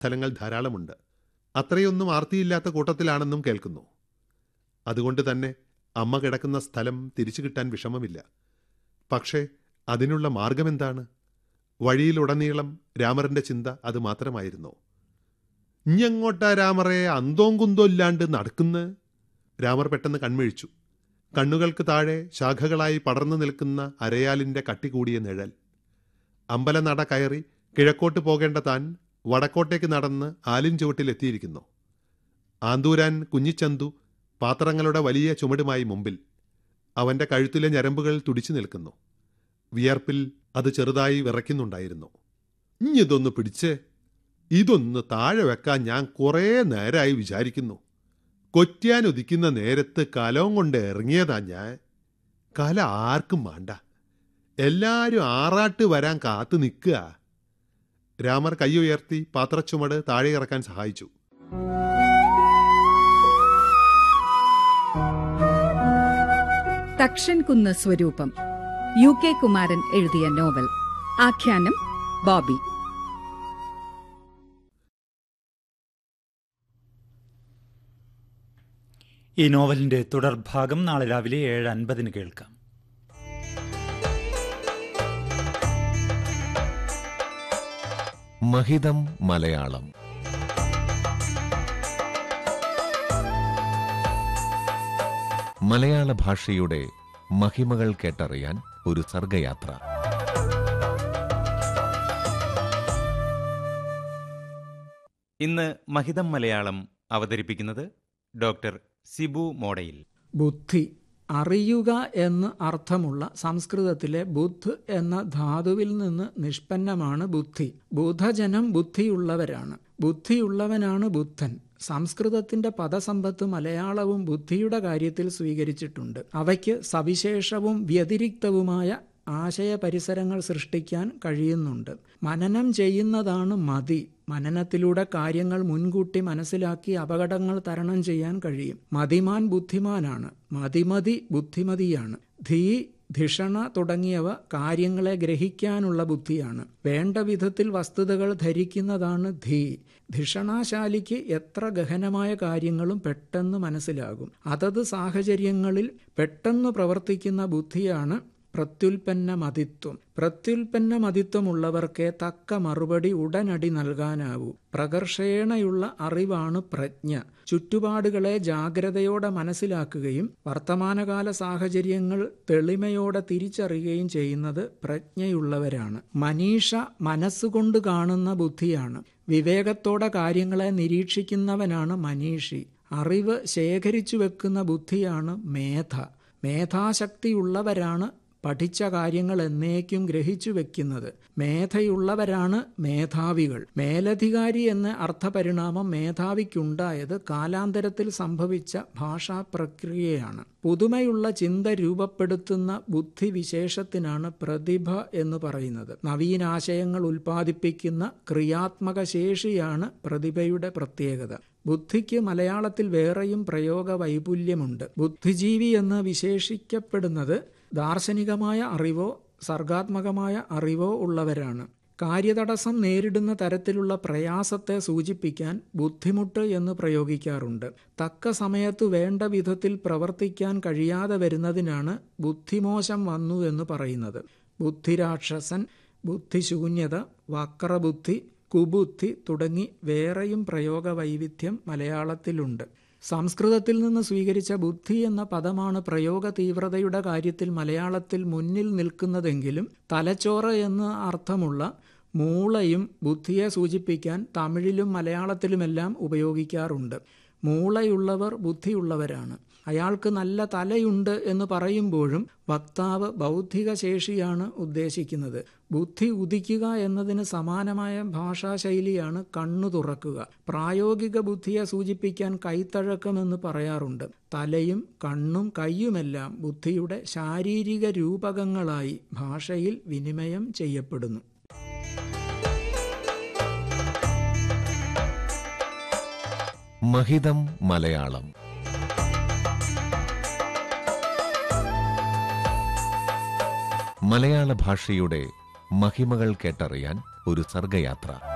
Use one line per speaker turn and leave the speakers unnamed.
സ്ഥലങ്ങൾ ധാരാളമുണ്ട് അത്രയൊന്നും ആർത്തിയില്ലാത്ത കൂട്ടത്തിലാണെന്നും കേൾക്കുന്നു അതുകൊണ്ട് തന്നെ അമ്മ കിടക്കുന്ന സ്ഥലം തിരിച്ചു കിട്ടാൻ വിഷമമില്ല പക്ഷേ അതിനുള്ള മാർഗമെന്താണ് വഴിയിലുടനീളം രാമറിന്റെ ചിന്ത അത് മാത്രമായിരുന്നു ഇഞ്ഞെങ്ങോട്ടാ രാമറെ അന്തോം കുന്തോ ഇല്ലാണ്ട് നടക്കുന്ന രാമർ പെട്ടെന്ന് കൺമിഴിച്ചു കണ്ണുകൾക്ക് താഴെ ശാഖകളായി പടർന്നു നിൽക്കുന്ന അരയാലിന്റെ കട്ടികൂടിയ നിഴൽ അമ്പലനട കയറി കിഴക്കോട്ട് പോകേണ്ട താൻ വടക്കോട്ടേക്ക് നടന്ന് ആലിൻ ചുവട്ടിലെത്തിയിരിക്കുന്നു ആന്തൂരാൻ കുഞ്ഞിച്ചന്തു പാത്രങ്ങളുടെ വലിയ ചുമടുമായി മുമ്പിൽ അവന്റെ കഴുത്തിലെ ഞരമ്പുകൾ തുടിച്ചു നിൽക്കുന്നു വിയർപ്പിൽ അത് ചെറുതായി വിറയ്ക്കുന്നുണ്ടായിരുന്നു ഇഞ്ഞിതൊന്ന് പിടിച്ചേ ഇതൊന്ന് താഴെ വെക്കാൻ ഞാൻ കുറേ നേരമായി വിചാരിക്കുന്നു കൊറ്റിയാൻ ഉദിക്കുന്ന നേരത്ത് കലവും കൊണ്ട് ഇറങ്ങിയതാ ഞാൻ കല ആർക്കും വേണ്ട എല്ലാരും ആറാട്ട് വരാൻ കാത്തു നിൽക്കുക രാമർ കൈ ഉയർത്തി പാത്രച്ചുമട് താഴെ ഇറക്കാൻ സഹായിച്ചു
തക്ഷൻകുന്ന് സ്വരൂപം യു കെ കുമാരൻ എഴുതിയ നോവൽ ആഖ്യാനം ബോബി
ഈ നോവലിന്റെ തുടർഭാഗം നാളെ രാവിലെ ഏഴ് അൻപതിന് കേൾക്കാം
മഹിതം മലയാളം മലയാള ഭാഷയുടെ മഹിമകൾ കേട്ടറിയാൻ ഒരു സർഗയാത്ര
ഇന്ന് മഹിതം മലയാളം അവതരിപ്പിക്കുന്നത് ഡോക്ടർ സിബു മോഡയിൽ
ബുദ്ധി അറിയുക എന്ന് അർത്ഥമുള്ള സംസ്കൃതത്തിലെ ബുദ്ധ് എന്ന ധാതുവിൽ നിന്ന് നിഷ്പന്നമാണ് ബുദ്ധി ബുധജനം ബുദ്ധിയുള്ളവരാണ് ബുദ്ധിയുള്ളവനാണ് ബുദ്ധൻ സംസ്കൃതത്തിന്റെ പദസമ്പത്ത് മലയാളവും ബുദ്ധിയുടെ കാര്യത്തിൽ സ്വീകരിച്ചിട്ടുണ്ട് അവയ്ക്ക് സവിശേഷവും വ്യതിരിക്തവുമായ ആശയ പരിസരങ്ങൾ സൃഷ്ടിക്കാൻ കഴിയുന്നുണ്ട് മനനം ചെയ്യുന്നതാണ് മതി മനനത്തിലൂടെ കാര്യങ്ങൾ മുൻകൂട്ടി മനസ്സിലാക്കി അപകടങ്ങൾ തരണം ചെയ്യാൻ കഴിയും മതിമാൻ ബുദ്ധിമാനാണ് മതിമതി ബുദ്ധിമതിയാണ് ധീ ധിഷണ തുടങ്ങിയവ കാര്യങ്ങളെ ഗ്രഹിക്കാനുള്ള ബുദ്ധിയാണ് വേണ്ട വിധത്തിൽ വസ്തുതകൾ ധരിക്കുന്നതാണ് ധീ ധിഷണാശാലിക്ക് എത്ര ഗഹനമായ കാര്യങ്ങളും പെട്ടെന്ന് മനസ്സിലാകും അതത് സാഹചര്യങ്ങളിൽ പെട്ടെന്ന് പ്രവർത്തിക്കുന്ന ബുദ്ധിയാണ് പ്രത്യുൽപ്പന്ന മതിത്വം പ്രത്യുൽപ്പന്ന മതിത്വമുള്ളവർക്കേ തക്ക മറുപടി ഉടനടി നൽകാനാവൂ പ്രകർഷേണയുള്ള അറിവാണ് പ്രജ്ഞ ചുറ്റുപാടുകളെ ജാഗ്രതയോടെ മനസ്സിലാക്കുകയും വർത്തമാനകാല സാഹചര്യങ്ങൾ തെളിമയോടെ തിരിച്ചറിയുകയും ചെയ്യുന്നത് പ്രജ്ഞയുള്ളവരാണ് മനീഷ മനസ്സുകൊണ്ട് കാണുന്ന ബുദ്ധിയാണ് വിവേകത്തോടെ കാര്യങ്ങളെ നിരീക്ഷിക്കുന്നവനാണ് മനീഷി അറിവ് ശേഖരിച്ചു വെക്കുന്ന ബുദ്ധിയാണ് മേധ മേധാശക്തിയുള്ളവരാണ് പഠിച്ച കാര്യങ്ങൾ എന്നേക്കും ഗ്രഹിച്ചു വെക്കുന്നത് മേധയുള്ളവരാണ് മേധാവികൾ മേലധികാരി എന്ന അർത്ഥപരിണാമം മേധാവിക്കുണ്ടായത് കാലാന്തരത്തിൽ സംഭവിച്ച ഭാഷാ പ്രക്രിയയാണ് പുതുമയുള്ള ചിന്ത രൂപപ്പെടുത്തുന്ന ബുദ്ധിവിശേഷത്തിനാണ് പ്രതിഭ എന്ന് പറയുന്നത് നവീനാശയങ്ങൾ ഉൽപ്പാദിപ്പിക്കുന്ന ക്രിയാത്മക ശേഷിയാണ് പ്രതിഭയുടെ പ്രത്യേകത ബുദ്ധിക്ക് മലയാളത്തിൽ വേറെയും പ്രയോഗ വൈപുല്യമുണ്ട് ബുദ്ധിജീവി എന്ന് വിശേഷിക്കപ്പെടുന്നത് ദാർശനികമായ അറിവോ സർഗാത്മകമായ അറിവോ ഉള്ളവരാണ് കാര്യതടസ്സം നേരിടുന്ന തരത്തിലുള്ള പ്രയാസത്തെ സൂചിപ്പിക്കാൻ ബുദ്ധിമുട്ട് എന്ന് പ്രയോഗിക്കാറുണ്ട് തക്ക സമയത്തു വേണ്ട വിധത്തിൽ പ്രവർത്തിക്കാൻ കഴിയാതെ വരുന്നതിനാണ് ബുദ്ധിമോശം വന്നു എന്ന് പറയുന്നത് ബുദ്ധിരാക്ഷസൻ ബുദ്ധിശൂന്യത വക്രബുദ്ധി കുബുദ്ധി തുടങ്ങി വേറെയും പ്രയോഗ വൈവിധ്യം മലയാളത്തിലുണ്ട് സംസ്കൃതത്തിൽ നിന്ന് സ്വീകരിച്ച ബുദ്ധി എന്ന പദമാണ് പ്രയോഗ തീവ്രതയുടെ കാര്യത്തിൽ മലയാളത്തിൽ മുന്നിൽ നിൽക്കുന്നതെങ്കിലും തലച്ചോറ് എന്ന അർത്ഥമുള്ള മൂളയും ബുദ്ധിയെ സൂചിപ്പിക്കാൻ തമിഴിലും മലയാളത്തിലുമെല്ലാം ഉപയോഗിക്കാറുണ്ട് മൂളയുള്ളവർ ബുദ്ധിയുള്ളവരാണ് അയാൾക്ക് നല്ല തലയുണ്ട് എന്ന് പറയുമ്പോഴും വക്താവ് ബൗദ്ധിക ശേഷിയാണ് ഉദ്ദേശിക്കുന്നത് ബുദ്ധി ഉദിക്കുക എന്നതിന് സമാനമായ ഭാഷാശൈലിയാണ് കണ്ണു തുറക്കുക പ്രായോഗിക ബുദ്ധിയെ സൂചിപ്പിക്കാൻ കൈത്തഴക്കമെന്ന് പറയാറുണ്ട് തലയും കണ്ണും കൈയുമെല്ലാം ബുദ്ധിയുടെ ശാരീരിക രൂപകങ്ങളായി ഭാഷയിൽ വിനിമയം ചെയ്യപ്പെടുന്നു
മഹിതം മലയാളം മലയാള ഭാഷയുടെ മഹിമകൾ കേട്ടറിയാൻ ഒരു സർഗയാത്ര